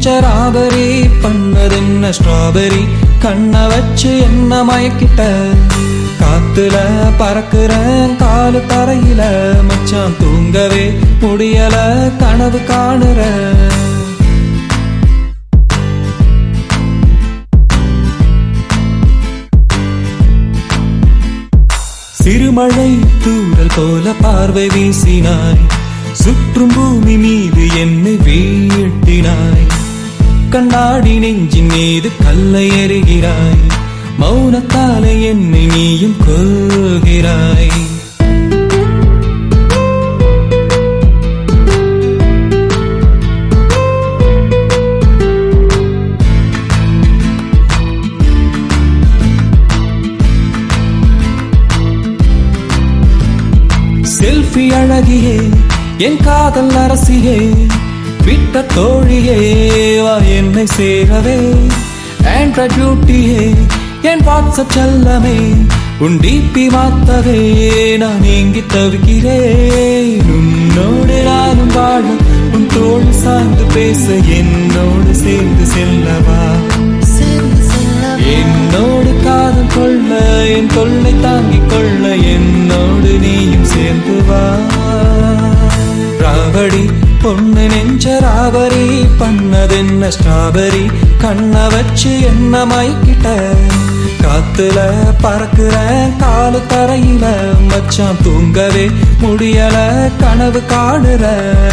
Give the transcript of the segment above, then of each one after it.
நெஞ்ச robbery பண்ணதென்ன strawberry கண்ண வச்சு என்ன மயக்கிட்ட காத்துல பறக்குறேன் காலு தரையில மச்சான் தூங்கவே முடியல கனவு காணுற சிறுமழை தூரல் போல பார்வை வீசினாய் சுற்றும் பூமி மீது என்னை வீழ்த்தினாய் கண்ணாடி நெஞ்சின் மீது கல்லை எறிகிறாய் மௌனத்தாலே என்னை நீயும் கொள்கிறாய் செல்ஃபி அழகியே என் காதல் அரசியே விட்ட தோழியே வா என்னை சேரவே ஆண்ட்ராய்ட் பியூட்டியே என் வாட்ஸ்அப் செல்லமே உன் டிபி மாத்தவே நான் ஏங்கி தவிக்கிறேன் உன்னோடு நானும் வாழ உன் தோள் சார்ந்து பேச என்னோடு சேர்ந்து செல்லவா என்னோடு காதல் கொள்ள என் தொல்லை தாங்கிக் கொள்ள என்னோடு நீயும் சேர்ந்து வா ராவடி பொண்ணு நெஞ்ச ராவரி பண்ணதென்ன ஸ்ட்ராபெரி கண்ண வச்சு என்ன மயக்கிட்ட காத்துல பறக்குற காலு தரையில மச்சான் தூங்கவே முடியல கனவு காணுற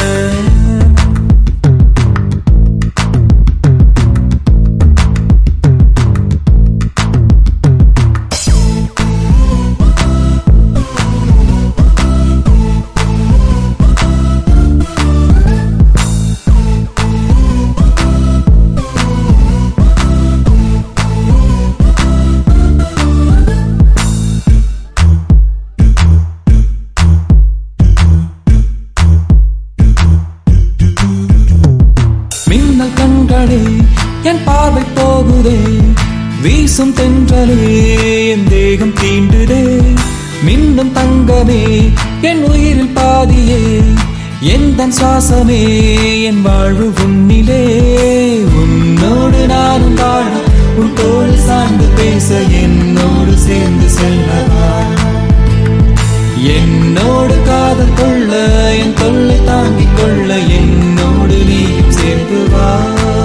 மின்னல் கண்களே என் பார்வை போகுதே வீசும் தென்றலே என் தேகம் தீண்டுதே மின்னும் தங்கமே என் உயிரில் பாதியே எந்த சுவாசமே என் வாழ்வு உன்னிலே உன்னோடு நானும் வாழ உன் தோள் சார்ந்து பேச என்னோடு சேர்ந்து செல்லவா என்னோடு காதல் கொள்ள என் தொல்லை தாங்கிக் கொள்ள என்னோடு நீயும் சேர்ந்து வா